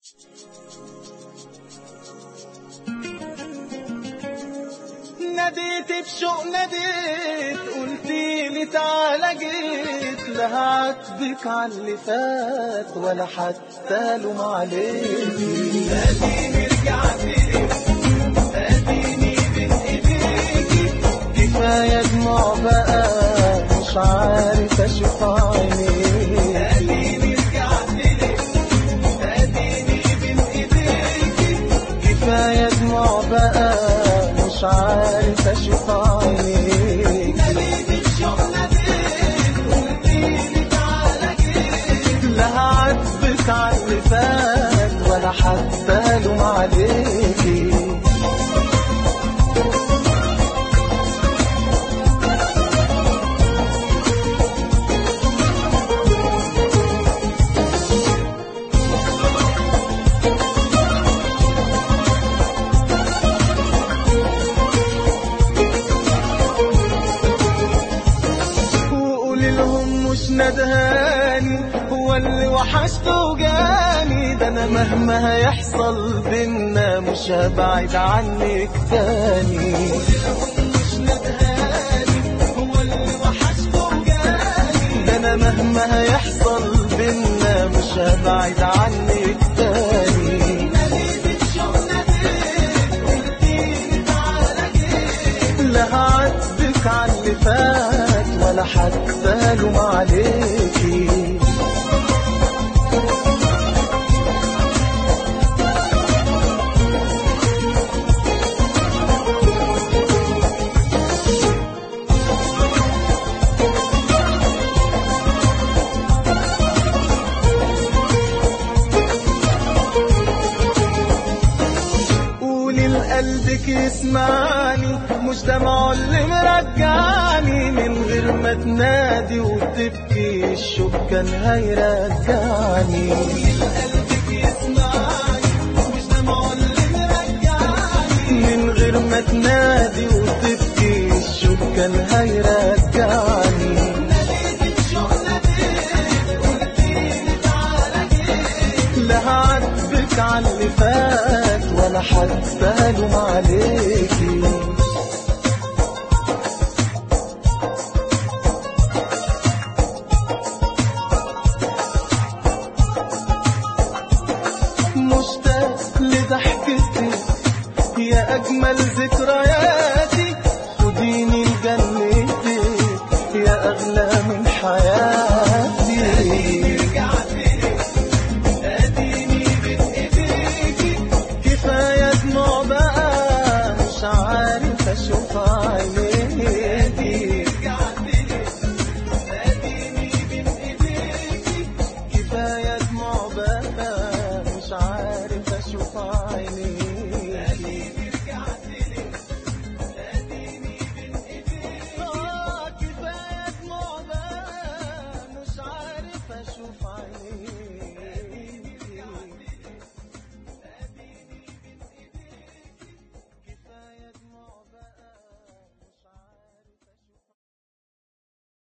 ناديت بشوق ناديت قلتيلي تعالى جيت لا هعاتبك على اللي فات ولا حتى لوم عليكي اديني رجعتي اديني بين ايديكي كفايه دموع بقى مش عارف اشوف عينيك اديني رجعتي اديني بين ايديكي كفايه دموع بقى مش عارف اشوف عينيك لا هعاتبك على اللي فات ولا حتى لوم عليكي وقولي لهم مش ندهاني هو اللي وحشته وجاني ده انا مهما هيحصل بينا مش هبعد عنك تاني ده انا مهما هيحصل بينا مش هبعد عنك تاني لا هعاتبك على اللي فات ولا حتى لوم عليكي قولي لقلبك يسمعني مش دمعه اللي مرجعني من غير ما تنادي وتبكي الشوق كان هيرجعني من غير ما تنادي وتبكي الشوق كان هيرجعني لا هعاتبك على اللي فات ولا حتى لوم عليكي مشتاق لضحكتك يا أجمل ذكرى